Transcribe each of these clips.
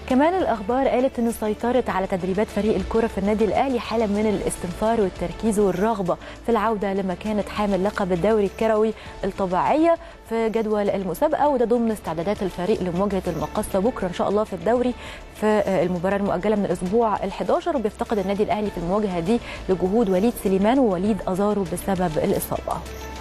كمان الاخبار قالت ان سيطرت على تدريبات فريق الكره في النادي الاهلي حاله من الاستنفار والتركيز والرغبه في العوده لمكانه حامل لقب الدوري الكروي الطبيعيه في جدول المسابقه وده ضمن استعدادات الفريق لمواجهه المقصه بكره ان شاء الله في الدوري في المباراه المؤجله من الاسبوع ال11 وبيفتقد النادي الاهلي في المواجهه دي لجهود وليد سليمان ووليد ازارو بسبب الاصابه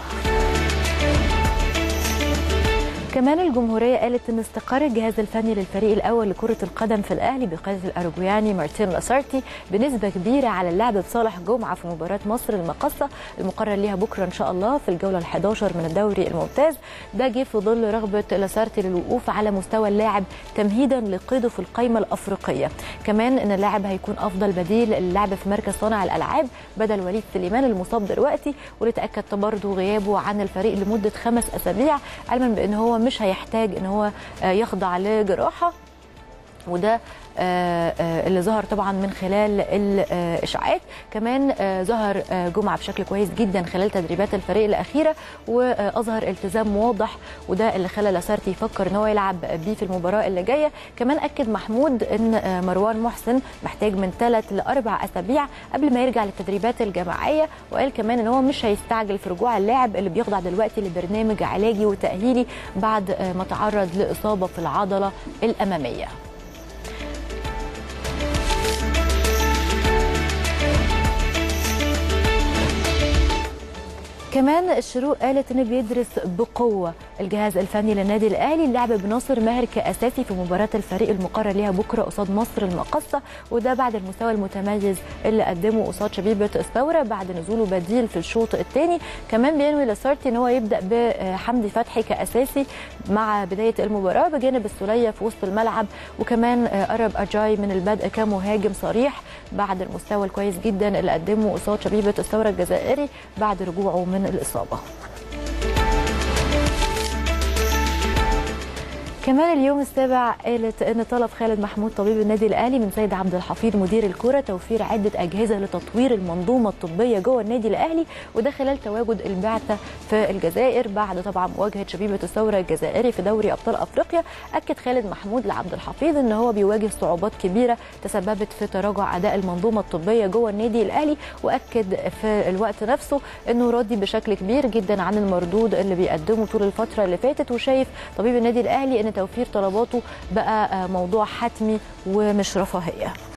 كمان الجمهورية قالت أن استقر الجهاز الفني للفريق الأول لكرة القدم في الأهلي بقيادة الأرجوياني مارتين لاسارتي بنسبة كبيرة على اللعب بصالح جمعة في مباراة مصر المقصة المقرر ليها بكرة إن شاء الله في الجولة ال11 من الدوري الممتاز ده جه في ظل رغبة لاسارتي للوقوف على مستوى اللاعب تمهيدا لقيده في القائمة الأفريقية كمان أن اللاعب هيكون أفضل بديل للعب في مركز صانع الألعاب بدل وليد سليمان المصاب دلوقتي واللي تأكد برضه غيابه عن الفريق لمدة خمس أسابيع علما بأن هو مش هيحتاج ان هو يخضع لجراحه وده اللي ظهر طبعا من خلال الاشاعات كمان ظهر جمعه بشكل كويس جدا خلال تدريبات الفريق الاخيره واظهر التزام واضح وده اللي خلى لاسارتي يفكر ان هو يلعب بيه في المباراه اللي جايه كمان اكد محمود ان مروان محسن محتاج من ثلاث لاربع اسابيع قبل ما يرجع للتدريبات الجماعيه وقال كمان ان هو مش هيستعجل في رجوع اللاعب اللي بيخضع دلوقتي لبرنامج علاجي وتاهيلي بعد ما تعرض لاصابه في العضله الاماميه كمان الشروق قالت ان بيدرس بقوه الجهاز الفني للنادي الاهلي اللعب بناصر ماهر كاساسي في مباراه الفريق المقرر ليها بكره قصاد مصر المقصه وده بعد المستوى المتميز اللي قدمه قصاد شبيبه الثوره بعد نزوله بديل في الشوط الثاني كمان بينوي لاسارتي ان هو يبدا بحمدي فتحي كاساسي مع بدايه المباراه بجانب السوليه في وسط الملعب وكمان قرب اجاي من البدء كمهاجم صريح بعد المستوى الكويس جدا اللي قدمه قصاد شبيبه الثوره الجزائري بعد رجوعه من الإصابة كمان اليوم السابع قالت ان طلب خالد محمود طبيب النادي الاهلي من سيد عبد الحفيظ مدير الكره توفير عده اجهزه لتطوير المنظومه الطبيه جوه النادي الاهلي وده خلال تواجد البعثه في الجزائر بعد طبعا مواجهه شبيبه الثوره الجزائري في دوري ابطال افريقيا اكد خالد محمود لعبد الحفيظ ان هو بيواجه صعوبات كبيره تسببت في تراجع اداء المنظومه الطبيه جوه النادي الاهلي واكد في الوقت نفسه انه راضي بشكل كبير جدا عن المردود اللي بيقدمه طول الفتره اللي فاتت وشايف طبيب النادي الاهلي ان توفير طلباته بقى موضوع حتمي ومش رفاهيه